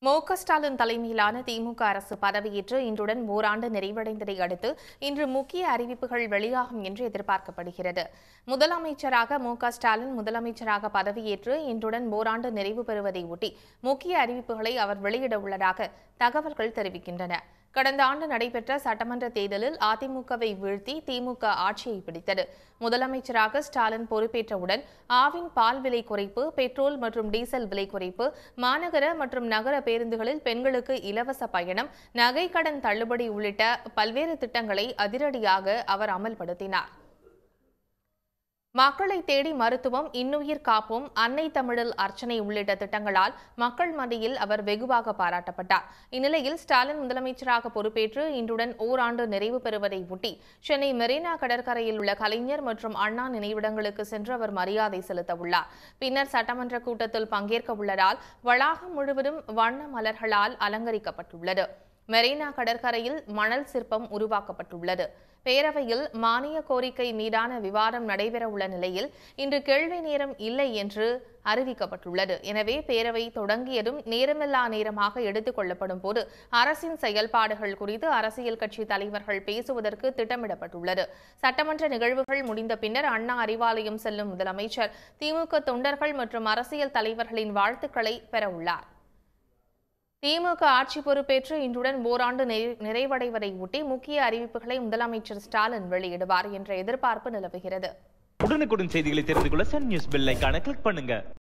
மு க ஸ்டாலின் தலைமையிலான திமுக அரசு பதவியேற்று இன்றுடன் ஓராண்டு நிறைவடைந்ததை அடுத்து இன்று முக்கிய அறிவிப்புகள் வெளியாகும் என்று எதிர்பார்க்கப்படுகிறது முதலமைச்சராக மு க ஸ்டாலின் முதலமைச்சராக பதவியேற்று இன்றுடன் ஓராண்டு நிறைவு பெறுவதை ஒட்டி முக்கிய அறிவிப்புகளை அவர் வெளியிட உள்ளதாக தகவல்கள் தெரிவிக்கின்றன கடந்த ஆண்டு நடைபெற்ற சட்டமன்ற தேர்தலில் அதிமுகவை வீழ்த்தி திமுக ஆட்சியை பிடித்தது முதலமைச்சராக ஸ்டாலின் பொறுப்பேற்றவுடன் ஆவின் பால் விலை குறைப்பு பெட்ரோல் மற்றும் டீசல் விலை குறைப்பு மாநகர மற்றும் நகர பேருந்துகளில் பெண்களுக்கு இலவச பயணம் நகை கடன் தள்ளுபடி உள்ளிட்ட பல்வேறு திட்டங்களை அதிரடியாக அவர் அமல்படுத்தினார் மக்களை தேடி மருத்துவம் இன்னுயிர் காப்போம் அன்னை தமிழில் அர்ச்சனை உள்ளிட்ட திட்டங்களால் மக்கள் மத்தியில் அவர் வெகுவாக பாராட்டப்பட்டார் இந்நிலையில் ஸ்டாலின் முதலமைச்சராக பொறுப்பேற்று இன்றுடன் ஓராண்டு நிறைவு பெறுவதை ஒட்டி சென்னை மெரினா கடற்கரையில் உள்ள கலைஞர் மற்றும் அண்ணா நினைவிடங்களுக்கு சென்று அவர் மரியாதை செலுத்த உள்ளார் பின்னர் சட்டமன்ற கூட்டத்தில் பங்கேற்க உள்ளதால் வளாகம் முழுவதும் வண்ண மலர்களால் அலங்கரிக்கப்பட்டுள்ளது மெரினா கடற்கரையில் மணல் சிற்பம் உருவாக்கப்பட்டுள்ளது பேரவையில் மானிய கோரிக்கை மீதான விவாதம் நடைபெறவுள்ள நிலையில் இன்று கேள்வி நேரம் இல்லை என்று அறிவிக்கப்பட்டுள்ளது எனவே பேரவை தொடங்கியதும் நேரமில்லா நேரமாக எடுத்துக் கொள்ளப்படும் போது அரசின் செயல்பாடுகள் குறித்து அரசியல் கட்சி தலைவர்கள் பேசுவதற்கு திட்டமிடப்பட்டுள்ளது சட்டமன்ற நிகழ்வுகள் முடிந்த பின்னர் அண்ணா அறிவாலயம் செல்லும் முதலமைச்சர் திமுக தொண்டர்கள் மற்றும் அரசியல் தலைவர்களின் வாழ்த்துக்களை பெறவுள்ளார் திமுக ஆட்சி பொறுப்பேற்று இன்றுடன் ஓராண்டு நிறை- நிறைவடைவதை ஒட்டி முக்கிய அறிவிப்புகளை முதலமைச்சர் ஸ்டாலின் வெளியிடுவார் என்ற எதிர்பார்ப்பு நிலவுகிறது உடனுக்குடன் செய்திகளை தெரிந்து கொள்ள சன் நியூஸ் பெல் ஐகானை கிளிக் பண்ணுங்க